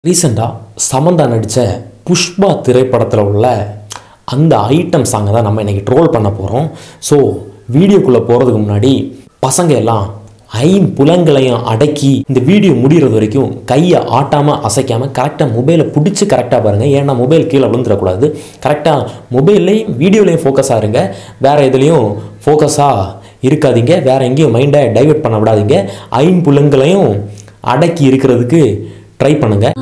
ரீசெண்டாக சமந்தா நடித்த புஷ்பா திரைப்படத்தில் உள்ள அந்த ஐட்டம் சாங்கை தான் நம்ம இன்னைக்கு ட்ரோல் பண்ண போகிறோம் ஸோ வீடியோக்குள்ளே போகிறதுக்கு முன்னாடி பசங்க எல்லாம் ஐம்புலங்களையும் அடக்கி இந்த வீடியோ முடிகிறது வரைக்கும் கையை ஆட்டாமல் அசைக்காமல் கரெக்டாக மொபைலை பிடிச்சி கரெக்டாக பாருங்கள் ஏன்னா மொபைல் கீழே விழுந்துடக்கூடாது கரெக்டாக மொபைல்லையும் வீடியோலையும் ஃபோக்கஸாக இருங்க வேறு எதுலேயும் ஃபோக்கஸாக இருக்காதீங்க வேறு எங்கேயும் மைண்டை டைவர்ட் பண்ண விடாதீங்க ஐம்புலங்களையும் அடக்கி இருக்கிறதுக்கு ட்ரை பண்ணுங்கள்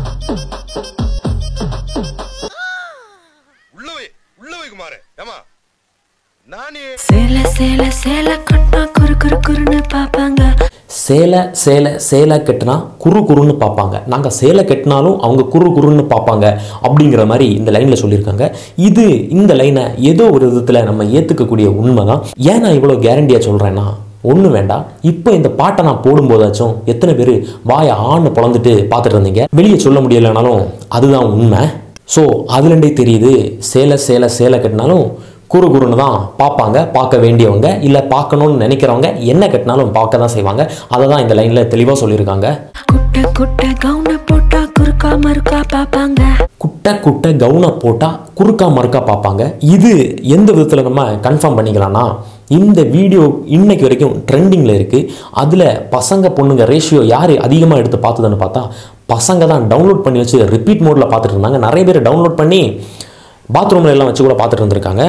உள்ள வை உள்ள வை குமாரு ஏமா நானே சேல சேல சேல கட்டினா குறு குறு குறுன்னு பாப்பாங்க சேலை சேலை சேலை கட்டினா குறு குறுன்னு பார்ப்பாங்க நாங்கள் சேலை கட்டினாலும் அவங்க குறு குறுன்னு பார்ப்பாங்க அப்படிங்கிற மாதிரி இந்த லைனில் சொல்லியிருக்காங்க இது இந்த லைனை ஏதோ ஒரு விதத்தில் நம்ம ஏற்றுக்கக்கூடிய உண்மை தான் ஏன் நான் இவ்வளோ கேரண்டியாக சொல்கிறேன்னா ஒன்றும் வேண்டாம் இப்போ இந்த பாட்டை நான் போடும்போதாச்சும் எத்தனை பேர் வாயை ஆண் பொழந்துட்டு பார்த்துட்டு இருந்தீங்க வெளியே சொல்ல முடியலைனாலும் அதுதான் உண்மை ஸோ அதுலேருந்தே தெரியுது சேலை சேலை சேலை கட்டினாலும் குறு குறுன்னு தான் பார்ப்பாங்க பார்க்க வேண்டியவங்க இல்லை பார்க்கணும்னு நினைக்கிறவங்க என்ன கட்டினாலும் பார்க்க தான் செய்வாங்க அதை தான் இந்த லைனில் தெளிவாக சொல்லியிருக்காங்க குட்டை குட்டை கவுன போட்டா குறுக்கா மறுக்கா பாப்பாங்க குட்டை குட்டை கவுனை போட்டால் குறுக்கா மறுக்கா பார்ப்பாங்க இது எந்த விதத்தில் நம்ம கன்ஃபார்ம் பண்ணிக்கலாம்னா இந்த வீடியோ இன்னைக்கு வரைக்கும் ட்ரெண்டிங்கில் இருக்குது அதில் பசங்க பொண்ணுங்க ரேஷியோ யார் அதிகமாக எடுத்து பார்த்ததுன்னு பார்த்தா பசங்க தான் டவுன்லோட் பண்ணி வச்சு ரிப்பீட் மோடில் பார்த்துட்டு இருந்தாங்க நிறைய பேர் டவுன்லோட் பண்ணி பாத்ரூமில் எல்லாம் வச்சு கூட பார்த்துட்டு இருந்திருக்காங்க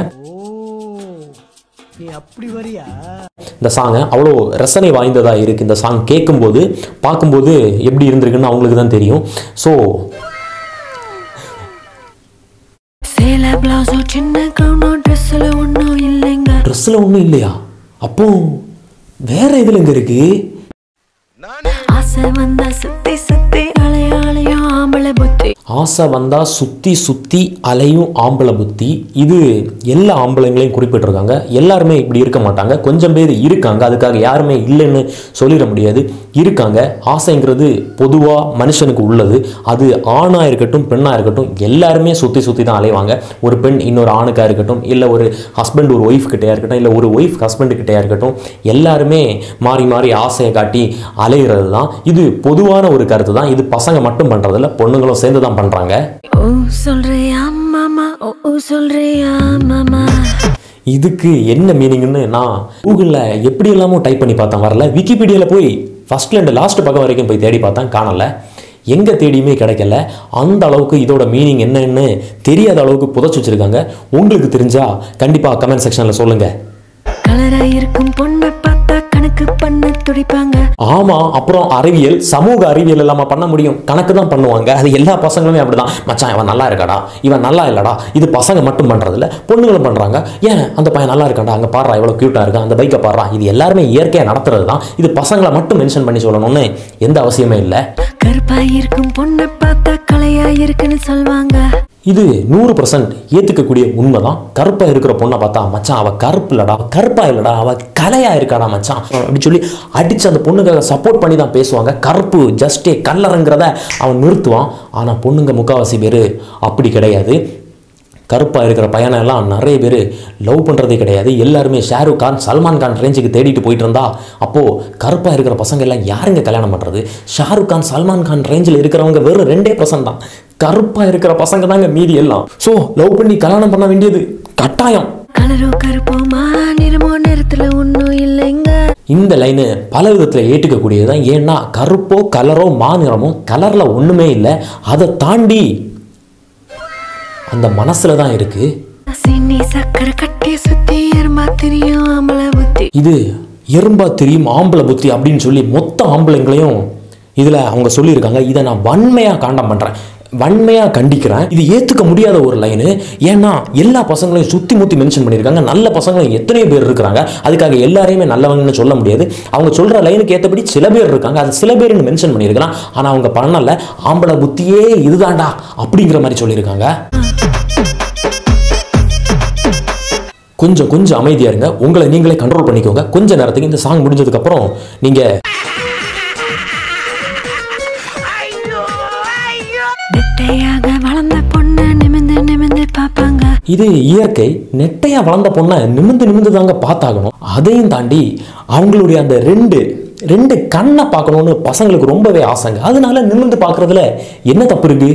நீ அப்படி வரியா இந்த சாங்கை அவ்வளோ ரசனை வாய்ந்ததாக இருக்குது இந்த சாங் கேட்கும்போது பார்க்கும்போது எப்படி இருந்திருக்குன்னு அவங்களுக்கு தான் தெரியும் ஸோ சேல பிளவுஸோ சின்ன கவுனோ ட்ரெஸ்ல ஒன்றும் இல்லைங்க ட்ரெஸ்ஸில் ஒன்றும் இல்லையா அப்போ வேற இதில் எங்கே இருக்குது நானே ஆசை வந்தா சுத்தி சுத்தி அலைய அலையும் ஆம்பளை புத்தி ஆசை வந்தால் சுற்றி சுற்றி அலையும் ஆம்பளை புத்தி இது எல்லா ஆம்பளைங்களையும் குறிப்பிட்டிருக்காங்க எல்லாருமே இப்படி இருக்க மாட்டாங்க கொஞ்சம் பேர் இருக்காங்க அதுக்காக யாருமே இல்லைன்னு சொல்லிட முடியாது இருக்காங்க ஆசைங்கிறது பொதுவாக மனுஷனுக்கு உள்ளது அது ஆணாக இருக்கட்டும் பெண்ணாக இருக்கட்டும் எல்லாருமே சுற்றி சுற்றி தான் அலைவாங்க ஒரு பெண் இன்னொரு ஆணுக்காக இருக்கட்டும் இல்லை ஒரு ஹஸ்பண்ட் ஒரு ஒய்ஃப் கிட்டேயா இருக்கட்டும் இல்லை ஒரு ஒய்ஃப் ஹஸ்பண்டு கிட்டேயா இருக்கட்டும் எல்லாருமே மாறி மாறி ஆசையை காட்டி அலைகிறது தான் இது பொதுவான ஒரு கருத்து தான் இது பசங்க மட்டும் பண்ணுறதில்ல பொண்ணுங்களும் சேர்ந்து தான் பண்ணுறாங்க ஓ சொல்றியா மாமா ஓ ஓ சொல்றியா மாமா இதுக்கு என்ன மீனிங்னு நான் கூகுளில் எப்படி எல்லாமோ டைப் பண்ணி பார்த்தேன் வரல விக்கிபீடியாவில் போய் ஃபர்ஸ்ட்ல இருந்து லாஸ்ட் பக்கம் வரைக்கும் போய் தேடி பார்த்தேன் காணல எங்கே தேடியுமே கிடைக்கல அந்த அளவுக்கு இதோட மீனிங் என்னன்னு தெரியாத அளவுக்கு புதைச்சி வச்சிருக்காங்க உங்களுக்கு தெரிஞ்சா கண்டிப்பாக கமெண்ட் செக்ஷனில் சொல்லுங்கள் கலரா இருக்கும் பொண்ணை பார்த்தா கணக்கு பண்ண துடிப்பாங்க ஆமாம் அப்புறம் அறிவியல் சமூக அறிவியல் இல்லாம பண்ண முடியும் கணக்கு தான் பண்ணுவாங்க அது எல்லா பசங்களுமே அப்படிதான் மச்சான் இவன் நல்லா இருக்காடா இவன் நல்லா இல்லடா இது பசங்க மட்டும் பண்றதில்ல பொண்ணுங்களும் பண்றாங்க ஏன் அந்த பையன் நல்லா இருக்காண்டா அங்கே பாடுறா எவ்வளோ க்யூட்டாக இருக்கான் அந்த பைக்கை பாடுறா இது எல்லாருமே இயற்கையாக நடத்துறது தான் இது பசங்களை மட்டும் மென்ஷன் பண்ணி சொல்லணும்னு எந்த அவசியமே இல்லை கருப்பா இருக்கும் பொண்ணை பார்த்தா கலையா இருக்குன்னு சொல்வாங்க இது நூறு பர்சன்ட் ஏற்றுக்கக்கூடிய உண்மை தான் கருப்பாக இருக்கிற பொண்ணை பார்த்தா மச்சான் அவள் கருப்பு இல்லடா அவ கருப்பா இல்லடா அவள் கலையாக இருக்காடா மச்சான் அப்படி சொல்லி அடித்து அந்த பொண்ணுங்க சப்போர்ட் பண்ணி தான் பேசுவாங்க கருப்பு ஜஸ்டே கல்லறங்கிறத அவன் நிறுத்துவான் ஆனால் பொண்ணுங்க முக்காவாசி பேர் அப்படி கிடையாது கருப்பாக இருக்கிற பையனை எல்லாம் நிறைய பேர் லவ் பண்ணுறதே கிடையாது எல்லாருமே ஷாருக் கான் சல்மான் கான் ரேஞ்சுக்கு தேடிட்டு போயிட்டு இருந்தா அப்போது கருப்பாக இருக்கிற பசங்க எல்லாம் யாருங்க கல்யாணம் பண்ணுறது ஷாருக் கான் சல்மான் கான் ரேஞ்சில் இருக்கிறவங்க வெறும் ரெண்டே பர்சன்ட் தான் கருப்பாக இருக்கிற பசங்க தாங்க மீதி எல்லாம் ஸோ லவ் பண்ணி கல்யாணம் பண்ண வேண்டியது கட்டாயம் கலரோ கருப்போமா நிறமோ நிறத்துல ஒன்றும் இல்லைங்க இந்த லைனு பல விதத்தில் ஏற்றுக்கக்கூடியது தான் ஏன்னா கருப்போ கலரோ மாநிறமோ கலரில் ஒன்றுமே இல்லை அதை தாண்டி அந்த மனசில் தான் இருக்குது சீனி சக்கரை கட்டி சுத்தி எருமா தெரியும் ஆம்பளை புத்தி இது எறும்பா தெரியும் ஆம்பளை புத்தி அப்படின்னு சொல்லி மொத்த ஆம்பளைங்களையும் இதில் அவங்க சொல்லியிருக்காங்க இதை நான் வன்மையாக காண்டம் பண்ணுறேன் வன்மையாக கண்டிக்கிறேன் இது ஏற்றுக்க முடியாத ஒரு லைனு ஏன்னா எல்லா பசங்களையும் சுற்றி முற்றி மென்ஷன் பண்ணியிருக்காங்க நல்ல பசங்களும் எத்தனையோ பேர் இருக்கிறாங்க அதுக்காக எல்லாரையுமே நல்லவங்கன்னு சொல்ல முடியாது அவங்க சொல்கிற லைனுக்கு ஏற்றபடி சில பேர் இருக்காங்க அது சில பேர்னு மென்ஷன் பண்ணியிருக்கலாம் ஆனால் அவங்க பண்ணல ஆம்பளை புத்தியே இதுதான்டா அப்படிங்கிற மாதிரி சொல்லியிருக்காங்க கொஞ்சம் கொஞ்சம் அமைதியா இருங்க உங்களை நீங்களே கண்ட்ரோல் பண்ணிக்கோங்க கொஞ்ச நேரத்துக்கு இந்த சாங் முடிஞ்சதுக்கு அப்புறம் நீங்க நெட்டையாக வளர்ந்த பொண்ணு நிமிந்து நிமிந்து பாப்பாங்க இது இயற்கை நெட்டையா வளர்ந்த பொண்ணை நிமிந்து நிமிந்து தாங்க பார்த்தாகணும் அதையும் தாண்டி அவங்களுடைய அந்த ரெண்டு ரெண்டு கண்ணை பார்க்கணும்னு பசங்களுக்கு ரொம்பவே ஆசைங்க அதனால நிமிர்ந்து பார்க்கறதுல என்ன தப்பு இருக்கு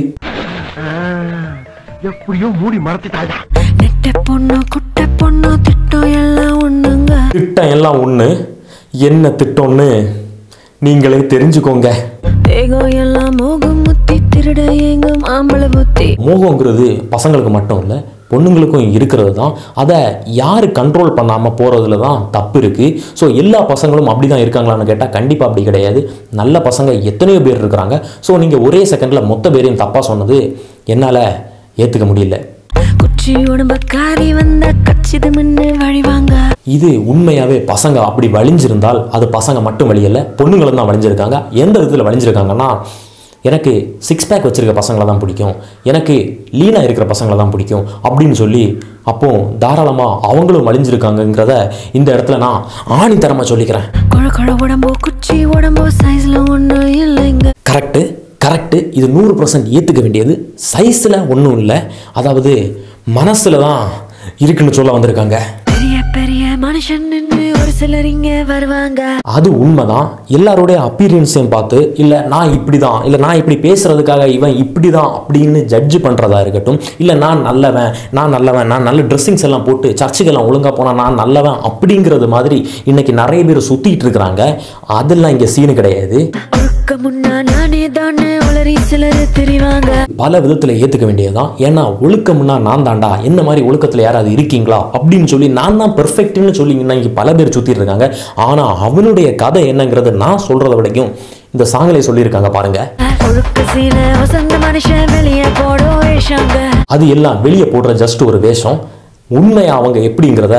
எப்படியோ மூடி மறந்துட்டாடா நெட்ட பொண்ணோ குட்ட பொண்ணோ திட்டம் எல்லாம் ஒண்ணுங்க திட்டம் எல்லாம் ஒன்று என்ன திட்டம்னு நீங்களே தெரிஞ்சுக்கோங்க தேகம் எல்லாம் மோகம் முத்தி திருட எங்கும் ஆம்பளை புத்தி மோகங்கிறது பசங்களுக்கு மட்டும் இல்லை பொண்ணுங்களுக்கும் இருக்கிறது தான் அதை யார் கண்ட்ரோல் பண்ணாமல் போகிறதுல தான் தப்பு இருக்குது ஸோ எல்லா பசங்களும் அப்படி தான் இருக்காங்களான்னு கேட்டால் கண்டிப்பாக அப்படி கிடையாது நல்ல பசங்க எத்தனையோ பேர் இருக்கிறாங்க ஸோ நீங்கள் ஒரே செகண்டில் மொத்த பேரையும் தப்பாக சொன்னது என்னால் ஏற்றுக்க முடியல குச்சி உடம்ப காரி வந்த கச்சிது மின்னு வழிவாங்க இது உண்மையாகவே பசங்க அப்படி வழிஞ்சிருந்தால் அது பசங்க மட்டும் வழியல்ல பொண்ணுங்களும் தான் வழிஞ்சிருக்காங்க எந்த விதத்தில் வழிஞ்சிருக்காங்கன்னா எனக்கு சிக்ஸ் பேக் வச்சிருக்க பசங்களை தான் பிடிக்கும் எனக்கு லீனாக இருக்கிற பசங்களை தான் பிடிக்கும் அப்படின்னு சொல்லி அப்போ தாராளமாக அவங்களும் வழிஞ்சிருக்காங்கங்கிறத இந்த இடத்துல நான் ஆணித்தரமாக சொல்லிக்கிறேன் கொழ கொழ உடம்போ குச்சி உடம்போ சைஸ்ல ஒண்ணும் இல்லைங்க கரெக்டு கரெக்டு இது நூறு பர்சன்ட் ஏற்றுக்க வேண்டியது சைஸில் ஒன்றும் இல்லை அதாவது மனசில் தான் இருக்குன்னு சொல்ல வந்திருக்காங்க பெரிய பெரிய மனுஷன் நின்னு ஒரு சிலர் இங்க வருவாங்க அது உண்மைதான் எல்லாருடைய அப்பீரியன்ஸையும் பார்த்து இல்லை நான் இப்படி தான் இல்லை நான் இப்படி பேசுறதுக்காக இவன் இப்படி தான் அப்படின்னு ஜட்ஜ் பண்ணுறதா இருக்கட்டும் இல்லை நான் நல்லவன் நான் நல்லவன் நான் நல்ல ட்ரெஸ்ஸிங்ஸ் எல்லாம் போட்டு சர்ச்சுக்கெல்லாம் ஒழுங்காக போனால் நான் நல்லவன் அப்படிங்கிறது மாதிரி இன்னைக்கு நிறைய பேர் சுற்றிட்டு இருக்கிறாங்க அதெல்லாம் இங்கே சீனு கிடையாது ஒழுக்க முன்னா நானே தானே உளறி சிலர் தெரிவாங்க பல விதத்தில் ஏற்றுக்க வேண்டியதுதான் ஏன்னா ஒழுக்கம்னா நான் தாண்டா என்ன மாதிரி ஒழுக்கத்தில் யாராவது இருக்கீங்களா அப்படின்னு சொல்லி நான் தான் பெர்ஃபெக்ட்னு சொல்லி இன்னைக்கு பல பேர் சுற்றிட்டு இருக்காங்க ஆனால் அவனுடைய கதை என்னங்கிறது நான் சொல்கிறத விடைக்கும் இந்த சாங்கிலே சொல்லியிருக்காங்க பாருங்க ஒழுக்க சீல வசந்த மனுஷன் வெளியே போடோ வேஷாங்க அது எல்லாம் வெளியே போடுற ஜஸ்ட் ஒரு வேஷம் உண்மையா அவங்க எப்படிங்கிறத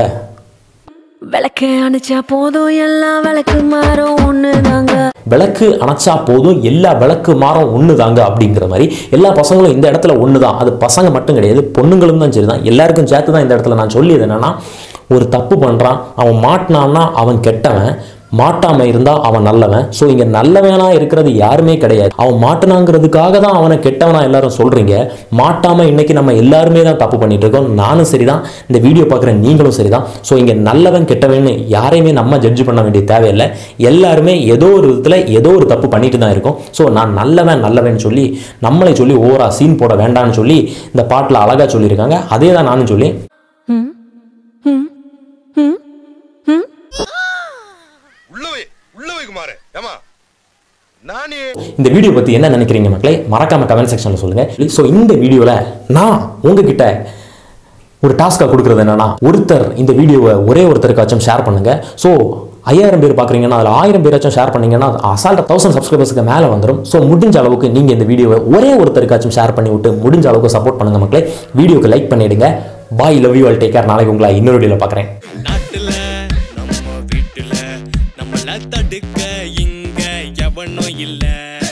விளக்கு அணைச்சா போதும் எல்லாம் விளக்கு மாறும் ஒண்ணுதாங்க விளக்கு அணைச்சா போதும் எல்லா விளக்கு மாறும் ஒன்று தாங்க அப்படிங்கிற மாதிரி எல்லா பசங்களும் இந்த இடத்துல ஒன்று தான் அது பசங்க மட்டும் கிடையாது பொண்ணுங்களும் தான் சரி தான் எல்லாருக்கும் சேர்த்து தான் இந்த இடத்துல நான் சொல்லியது என்னன்னா ஒரு தப்பு பண்ணுறான் அவன் மாட்டினான்னா அவன் கெட்டவன் மாட்டாம இருந்தா அவன் நல்லவன் ஸோ இங்க நல்லவனா இருக்கிறது யாருமே கிடையாது அவன் மாட்டினாங்கிறதுக்காக தான் அவனை கெட்டவனா எல்லாரும் சொல்றீங்க மாட்டாம இன்னைக்கு நம்ம எல்லாருமே தான் தப்பு பண்ணிட்டு இருக்கோம் நானும் சரிதான் இந்த வீடியோ பார்க்குற நீங்களும் சரிதான் ஸோ இங்க நல்லவன் கெட்டவன்னு யாரையுமே நம்ம ஜட்ஜ் பண்ண வேண்டிய தேவையில்லை எல்லாருமே ஏதோ ஒரு விதத்துல ஏதோ ஒரு தப்பு பண்ணிட்டு தான் இருக்கோம் ஸோ நான் நல்லவன் நல்லவன் சொல்லி நம்மளை சொல்லி ஓவரா சீன் போட வேண்டாம்னு சொல்லி இந்த பாட்டில் அழகா சொல்லியிருக்காங்க அதே தான் நானும் சொல்லி உள்ள வை உள்ள வை குமாரு ஏமா நானே இந்த வீடியோ பற்றி என்ன நினைக்கிறீங்க மக்களே மறக்காம கமெண்ட் செக்ஷனில் சொல்லுங்கள் ஸோ இந்த வீடியோவில் நான் உங்ககிட்ட ஒரு டாஸ்க்காக கொடுக்குறது என்னன்னா ஒருத்தர் இந்த வீடியோவை ஒரே ஒருத்தருக்காச்சும் ஷேர் பண்ணுங்க ஸோ ஐயாயிரம் பேர் பார்க்குறீங்கன்னா அதில் ஆயிரம் பேராச்சும் ஷேர் பண்ணீங்கன்னா அசால்ட்டாக தௌசண்ட் சப்ஸ்கிரைபர்ஸ்க்கு மேலே வந்துடும் ஸோ முடிஞ்ச அளவுக்கு நீங்கள் இந்த வீடியோவை ஒரே ஒருத்தருக்காச்சும் ஷேர் பண்ணி விட்டு முடிஞ்ச அளவுக்கு சப்போர்ட் பண்ணுங்க மக்களே வீடியோக்கு லைக் பண்ணிடுங்க bye love you all take care நாளைக்கு உங்களை இன்னொரு வீடியோவில் பார்க்குறேன் நாட்டுல நம்ம வீட்டுல நம்மள தடுக்க இங்க எவனும் இல்ல